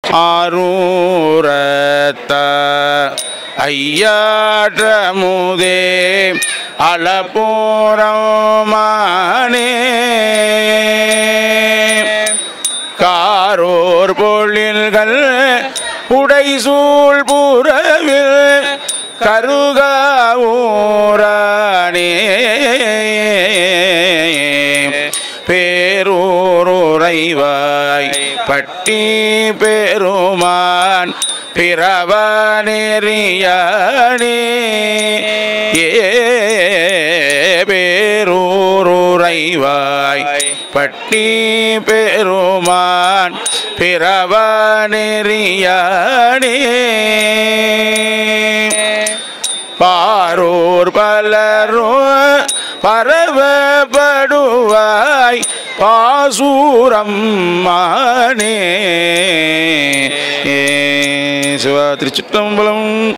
ஆரூரத்த ஐயாற்றமுதே அலப்போரமானே காரோர் பொழில்கள் உடைசூழ் புறவில் கருகாவூரானே பேரூருறைவாய் பட்டி பெருமான் பிறவ நெறியானே ஏ பேரூருறைவாய் பட்டி பெருமான் பிறவ நெறியானே பாரூர் பலரும் பரவப்படுவாய் பாசூரம் மானே சிவா திருச்சிட்டம்பலம்